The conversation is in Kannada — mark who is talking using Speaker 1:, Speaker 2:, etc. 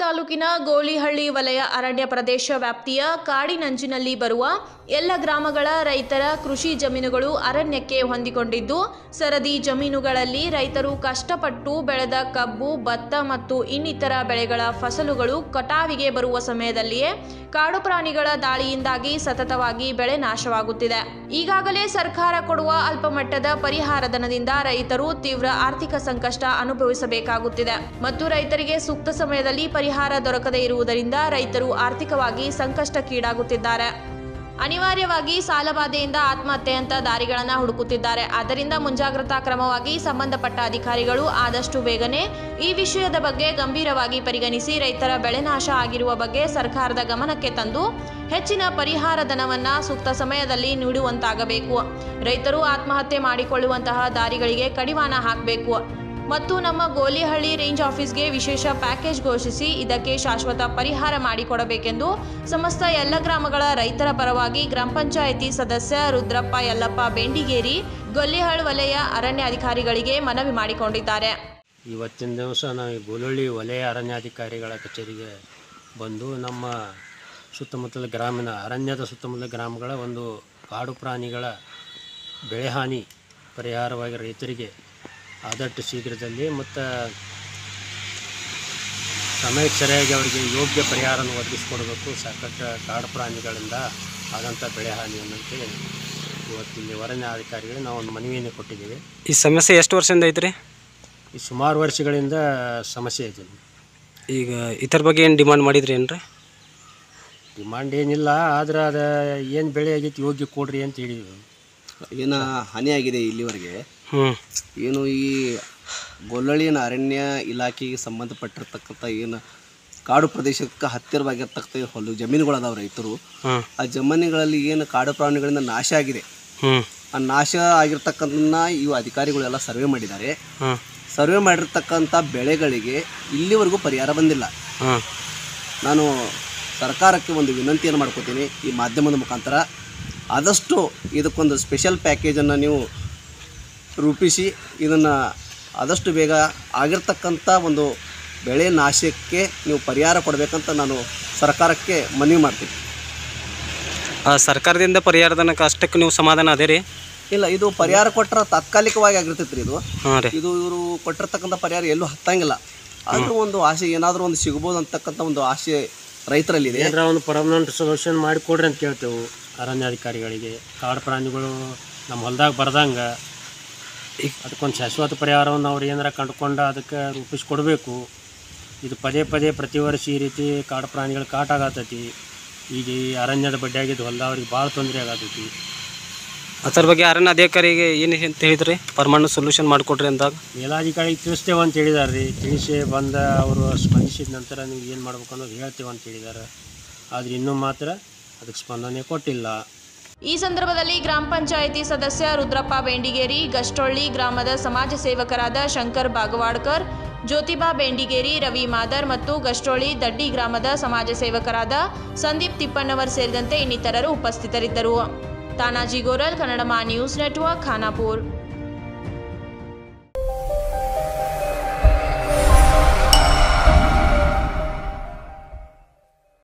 Speaker 1: ತಾಲೂಕಿನ ಗೋಳಿಹಳ್ಳಿ ವಲಯ ಅರಣ್ಯ ಪ್ರದೇಶ ವ್ಯಾಪ್ತಿಯ ಕಾಡಿನಂಚಿನಲ್ಲಿ ಬರುವ ಎಲ್ಲ ಗ್ರಾಮಗಳ ರೈತರ ಕೃಷಿ ಜಮೀನುಗಳು ಅರಣ್ಯಕ್ಕೆ ಹೊಂದಿಕೊಂಡಿದ್ದು ಸರದಿ ಜಮೀನುಗಳಲ್ಲಿ ರೈತರು ಕಷ್ಟಪಟ್ಟು ಬೆಳೆದ ಕಬ್ಬು ಭತ್ತ ಮತ್ತು ಇನ್ನಿತರ ಬೆಳೆಗಳ ಫಸಲುಗಳು ಕಟಾವಿಗೆ ಬರುವ ಸಮಯದಲ್ಲಿಯೇ ಕಾಡು ಪ್ರಾಣಿಗಳ ದಾಳಿಯಿಂದಾಗಿ ಸತತವಾಗಿ ಬೆಳೆ ನಾಶವಾಗುತ್ತಿದೆ ಈಗಾಗಲೇ ಸರ್ಕಾರ ಕೊಡುವ ಅಲ್ಪಮಟ್ಟದ ಪರಿಹಾರ ಧನದಿಂದ ರೈತರು ತೀವ್ರ ಆರ್ಥಿಕ ಸಂಕಷ್ಟ ಅನುಭವಿಸಬೇಕಾಗುತ್ತಿದೆ ಮತ್ತು ರೈತರಿಗೆ ಸೂಕ್ತ ಸಮಯದಲ್ಲಿ ಪರಿಹಾರ ದೊರಕದೇ ಇರುವುದರಿಂದ ರೈತರು ಆರ್ಥಿಕವಾಗಿ ಸಂಕಷ್ಟಕ್ಕೀಡಾಗುತ್ತಿದ್ದಾರೆ ಅನಿವಾರ್ಯವಾಗಿ ಸಾಲಬಾಧೆಯಿಂದ ಆತ್ಮಹತ್ಯೆಯಂತ ದಾರಿಗಳನ್ನು ಹುಡುಕುತ್ತಿದ್ದಾರೆ ಆದ್ದರಿಂದ ಮುಂಜಾಗ್ರತಾ ಕ್ರಮವಾಗಿ ಸಂಬಂಧಪಟ್ಟ ಅಧಿಕಾರಿಗಳು ಆದಷ್ಟು ಬೇಗನೆ ಈ ವಿಷಯದ ಬಗ್ಗೆ ಗಂಭೀರವಾಗಿ ಪರಿಗಣಿಸಿ ರೈತರ ಬೆಳೆ ನಾಶ ಆಗಿರುವ ಬಗ್ಗೆ ಸರ್ಕಾರದ ಗಮನಕ್ಕೆ ತಂದು ಹೆಚ್ಚಿನ ಪರಿಹಾರ ಧನವನ್ನ ಸೂಕ್ತ ಸಮಯದಲ್ಲಿ ನೀಡುವಂತಾಗಬೇಕು ರೈತರು ಆತ್ಮಹತ್ಯೆ ಮಾಡಿಕೊಳ್ಳುವಂತಹ ದಾರಿಗಳಿಗೆ ಕಡಿವಾಣ ಹಾಕಬೇಕು ಮತ್ತು ನಮ್ಮ ಗೋಲಿಹಳ್ಳಿ ರೇಂಜ್ ಆಫೀಸ್ಗೆ ವಿಶೇಷ ಪ್ಯಾಕೇಜ್ ಘೋಷಿಸಿ ಇದಕ್ಕೆ ಶಾಶ್ವತ ಪರಿಹಾರ ಮಾಡಿಕೊಡಬೇಕೆಂದು ಸಮಸ್ತ ಎಲ್ಲ ಗ್ರಾಮಗಳ ರೈತರ ಪರವಾಗಿ ಗ್ರಾಮ ಪಂಚಾಯಿತಿ ಸದಸ್ಯ ರುದ್ರಪ್ಪ ಯಲ್ಲಪ್ಪ ಬೆಂಡಿಗೇರಿ ಗೊಲ್ಲಿಹಳ್ ವಲಯ ಅರಣ್ಯ ಅಧಿಕಾರಿಗಳಿಗೆ ಮನವಿ ಮಾಡಿಕೊಂಡಿದ್ದಾರೆ
Speaker 2: ಇವತ್ತಿನ ದಿವಸ ನಾವು ಈ ಗೋಲಳ್ಳಿ ವಲಯ ಅರಣ್ಯಾಧಿಕಾರಿಗಳ ಕಚೇರಿಗೆ ಬಂದು ನಮ್ಮ ಸುತ್ತಮುತ್ತಲ ಗ್ರಾಮೀಣ ಅರಣ್ಯದ ಸುತ್ತಮುತ್ತಲ ಗ್ರಾಮಗಳ ಒಂದು ಕಾಡು ಪ್ರಾಣಿಗಳ ಬೆಳೆ ಹಾನಿ ಪರಿಹಾರವಾಗಿ ರೈತರಿಗೆ ಆದಷ್ಟು ಶೀಘ್ರದಲ್ಲಿ ಮತ್ತು ಸಮಯಕ್ಕೆ ಸರಿಯಾಗಿ ಅವರಿಗೆ ಯೋಗ್ಯ ಪರಿಹಾರವನ್ನು ಒದಗಿಸ್ಕೊಡ್ಬೇಕು ಸಾಕಷ್ಟು ಕಾಡು ಪ್ರಾಣಿಗಳಿಂದ ಆದಂಥ ಬೆಳೆ ಹಾನಿ ಅನ್ನೋಂತೆ ಇವತ್ತಿಲ್ಲಿ ಅರಣ್ಯಾಧಿಕಾರಿಗಳಿಗೆ ನಾವು ಒಂದು ಮನವಿಯನ್ನು ಕೊಟ್ಟಿದ್ದೀವಿ
Speaker 3: ಈ ಸಮಸ್ಯೆ ಎಷ್ಟು ವರ್ಷದಿಂದ ಐತ್ರಿ
Speaker 2: ಈ ಸುಮಾರು ವರ್ಷಗಳಿಂದ ಸಮಸ್ಯೆ ಇದೆ
Speaker 3: ಈಗ ಇದ್ರ ಬಗ್ಗೆ ಏನು ಡಿಮಾಂಡ್ ಮಾಡಿದ್ರಿ ಏನ್ರಿ
Speaker 2: ಡಿಮಾಂಡ್ ಏನಿಲ್ಲ ಆದ್ರೆ ಅದು ಏನು ಬೆಳೆ ಆಗೈತಿ ಯೋಗ್ಯ ಕೊಡ್ರಿ ಅಂತ ಹೇಳಿದ್ವಿ
Speaker 4: ಏನು ಹಾನಿಯಾಗಿದೆ ಇಲ್ಲಿವರೆಗೆ
Speaker 3: ಹ್ಞೂ
Speaker 4: ಏನು ಈ ಗೊಲ್ಲಳಿನ ಅರಣ್ಯ ಇಲಾಖೆಗೆ ಸಂಬಂಧಪಟ್ಟಿರ್ತಕ್ಕಂಥ ಏನು ಕಾಡು ಪ್ರದೇಶಕ್ಕೆ ಹತ್ತಿರವಾಗಿರ್ತಕ್ಕಂಥ ಹೊಲ ಜಮೀನುಗಳು ಅದಾವ ರೈತರು
Speaker 3: ಹಾಂ
Speaker 4: ಆ ಜಮೀನುಗಳಲ್ಲಿ ಏನು ಕಾಡು ಪ್ರಾಣಿಗಳಿಂದ ನಾಶ ಆಗಿದೆ
Speaker 3: ಹ್ಞೂ
Speaker 4: ಆ ನಾಶ ಆಗಿರ್ತಕ್ಕಂಥನ್ನ ಇವು ಅಧಿಕಾರಿಗಳೆಲ್ಲ ಸರ್ವೆ ಮಾಡಿದ್ದಾರೆ
Speaker 3: ಹಾಂ
Speaker 4: ಸರ್ವೆ ಮಾಡಿರ್ತಕ್ಕಂಥ ಬೆಳೆಗಳಿಗೆ ಇಲ್ಲಿವರೆಗೂ ಪರಿಹಾರ ಬಂದಿಲ್ಲ
Speaker 3: ಹಾಂ
Speaker 4: ನಾನು ಸರ್ಕಾರಕ್ಕೆ ಒಂದು ವಿನಂತಿಯನ್ನು ಮಾಡ್ಕೋತೀನಿ ಈ ಮಾಧ್ಯಮದ ಮುಖಾಂತರ ಆದಷ್ಟು ಇದಕ್ಕೊಂದು ಸ್ಪೆಷಲ್ ಪ್ಯಾಕೇಜನ್ನು ನೀವು ರೂಪಿಸಿ ಇದನ್ನು ಆದಷ್ಟು ಬೇಗ ಆಗಿರ್ತಕ್ಕಂಥ ಒಂದು ಬೆಳೆ ನಾಶಕ್ಕೆ ನೀವು ಪರಿಹಾರ ಕೊಡಬೇಕಂತ ನಾನು ಸರ್ಕಾರಕ್ಕೆ ಮನವಿ ಮಾಡ್ತೀನಿ
Speaker 3: ಆ ಸರ್ಕಾರದಿಂದ ಪರಿಹಾರದನಕ್ಕೆ ಅಷ್ಟಕ್ಕೆ ನೀವು ಸಮಾಧಾನ ಅದೇ ರೀ
Speaker 4: ಇಲ್ಲ ಇದು ಪರಿಹಾರ ಕೊಟ್ಟರೆ ತಾತ್ಕಾಲಿಕವಾಗಿ ಆಗಿರ್ತೈತೆ ರೀ ಇದು
Speaker 3: ಹಾಂ ರೀ
Speaker 4: ಇದು ಇವರು ಕೊಟ್ಟಿರ್ತಕ್ಕಂಥ ಪರಿಹಾರ ಎಲ್ಲೂ ಹತ್ತಂಗಿಲ್ಲ ಆದರೂ ಒಂದು ಆಸೆ ಏನಾದರೂ ಒಂದು ಸಿಗ್ಬೋದು ಅಂತಕ್ಕಂಥ ಒಂದು ಆಸೆ ರೈತರಲ್ಲಿದೆ
Speaker 2: ಏನಾರ ಒಂದು ಪರ್ಮನೆಂಟ್ ಸೊಲ್ಯೂಷನ್ ಮಾಡಿಕೊಡ್ರಿ ಅಂತ ಕೇಳ್ತೇವೆ ಅರಣ್ಯಾಧಿಕಾರಿಗಳಿಗೆ ಕಾಡು ಪ್ರಾಣಿಗಳು ನಮ್ಮ ಹೊಲ್ದಾಗ ಬರ್ದಂಗೆ ಅದಕ್ಕೊಂದು ಶಾಶ್ವತ ಪರಿಹಾರವನ್ನು ಅವ್ರು ಏನಾರ ಕಂಡುಕೊಂಡು ಅದಕ್ಕೆ ರೂಪಿಸ್ಕೊಡ್ಬೇಕು ಇದು ಪದೇ ಪದೇ ಪ್ರತಿ ವರ್ಷ ಈ ರೀತಿ ಕಾಡು ಪ್ರಾಣಿಗಳು ಕಾಟ ಆಗತೈತಿ ಈಗ ಈ ಅರಣ್ಯದ ಬಡ್ಡಿ ಆಗಿದ್ದು ಹೊಲ್ದವ್ರಿಗೆ ಭಾಳ ತೊಂದರೆ ಆಗತೈತಿ
Speaker 3: ಅದ್ರ ಬಗ್ಗೆ ಅರಣ್ಯ ಅಧಿಕಾರಿಗೆ ಏನು ಅಂತ ಹೇಳಿದ್ರಿ ಪರ್ಮನೆಂಟ್ ಸೊಲ್ಯೂಷನ್ ಮಾಡಿಕೊಡ್ರಿ ಅಂದಾಗ
Speaker 2: ಮೇಲಾಧಿಕಾರಿಗೆ ತಿಳಿಸ್ತೇವೆ ಅಂತ ಹೇಳಿದಾರೆ ರೀ ತಿಳಿಸಿ ಬಂದ ಅವರು ಸ್ಪಂದಿಸಿದ ನಂತರ ನೀವು ಏನು ಮಾಡ್ಬೇಕು ಅನ್ನೋದು ಹೇಳ್ತೇವೆ ಅಂತ ಹೇಳಿದ್ದಾರೆ ಆದರೆ ಇನ್ನೂ ಮಾತ್ರ ಅದಕ್ಕೆ ಸ್ಪಂದನೆ ಕೊಟ್ಟಿಲ್ಲ
Speaker 1: ಈ ಸಂದರ್ಭದಲ್ಲಿ ಗ್ರಾಮ ಪಂಚಾಯಿತಿ ಸದಸ್ಯ ರುದ್ರಪ್ಪ ಬೆಂಡಿಗೇರಿ ಗಷ್ಟೊಳ್ಳಿ ಗ್ರಾಮದ ಸಮಾಜ ಸೇವಕರಾದ ಶಂಕರ್ ಬಾಗವಾಡ್ಕರ್ ಜ್ಯೋತಿಬಾ ಬೆಂಡಿಗೇರಿ ರವಿ ಮಾದರ್ ಮತ್ತು ಗಷ್ಟೊಳ್ಳಿ ದಡ್ಡಿ ಗ್ರಾಮದ ಸಮಾಜ ಸೇವಕರಾದ ಸಂದೀಪ್ ತಿಪ್ಪಣ್ಣವರ್ ಸೇರಿದಂತೆ ಇನ್ನಿತರರು ಉಪಸ್ಥಿತರಿದ್ದರು ತಾನಾಜಿ ಗೋರಲ್ ಕನ್ನಡ ಮಾ ನ್ಯೂಸ್ ನೆಟ್ವರ್ಕ್ ಖಾನಾಪುರ್